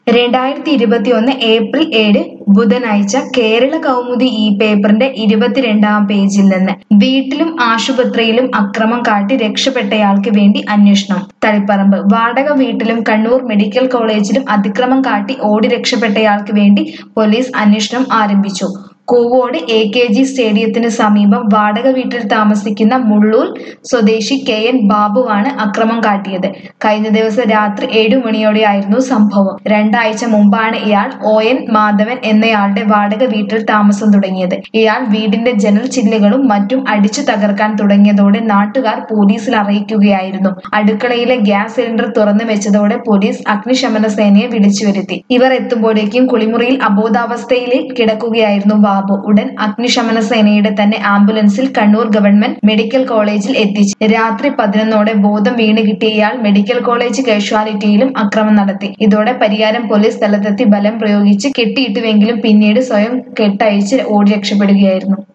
രണ്ടായിരത്തി ഇരുപത്തിയൊന്ന് ഏപ്രിൽ ഏഴ് ബുധനാഴ്ച കേരള കൗമുദി ഈ പേപ്പറിന്റെ ഇരുപത്തിരണ്ടാം പേജിൽ നിന്ന് വീട്ടിലും ആശുപത്രിയിലും അക്രമം കാട്ടി രക്ഷപ്പെട്ടയാൾക്ക് വേണ്ടി അന്വേഷണം തളിപ്പറമ്പ് വാടക വീട്ടിലും കണ്ണൂർ മെഡിക്കൽ കോളേജിലും അതിക്രമം കാട്ടി ഓടി രക്ഷപ്പെട്ടയാൾക്ക് വേണ്ടി പോലീസ് അന്വേഷണം ആരംഭിച്ചു കൂവോട് എ കെ ജി സ്റ്റേഡിയത്തിന് സമീപം വാടക വീട്ടിൽ താമസിക്കുന്ന മുള്ളൂർ സ്വദേശി കെ എൻ ബാബുവാണ് അക്രമം കാട്ടിയത് കഴിഞ്ഞ ദിവസം രാത്രി ഏഴു മണിയോടെയായിരുന്നു സംഭവം രണ്ടാഴ്ച മുമ്പാണ് ഇയാൾ ഒ എൻ മാധവൻ എന്നയാളുടെ വാടക വീട്ടിൽ താമസം തുടങ്ങിയത് ഇയാൾ വീടിന്റെ ജനൽ ചില്ലുകളും മറ്റും അടിച്ചു തകർക്കാൻ തുടങ്ങിയതോടെ നാട്ടുകാർ പോലീസിൽ അറിയിക്കുകയായിരുന്നു അടുക്കളയിലെ ഗ്യാസ് സിലിണ്ടർ തുറന്നു വെച്ചതോടെ പോലീസ് അഗ്നിശമന സേനയെ വിളിച്ചു വരുത്തി ഇവർ എത്തുമ്പോഴേക്കും കുളിമുറിയിൽ അബോധാവസ്ഥയിൽ കിടക്കുകയായിരുന്നു ബാബു ഉടൻ അഗ്നിശമന സേനയുടെ തന്നെ ആംബുലൻസിൽ കണ്ണൂർ ഗവൺമെന്റ് മെഡിക്കൽ കോളേജിൽ എത്തിച്ചു രാത്രി പതിനൊന്നോടെ ബോധം വീണ് കിട്ടിയ ഇയാൾ മെഡിക്കൽ കോളേജ് കാഷ്വാലിറ്റിയിലും അക്രമം നടത്തി ഇതോടെ പരിയാരം പോലീസ് സ്ഥലത്തെത്തി ബലം പ്രയോഗിച്ച് കെട്ടിയിട്ടുവെങ്കിലും പിന്നീട് സ്വയം കെട്ടഴിച്ച് ഓടി രക്ഷപ്പെടുകയായിരുന്നു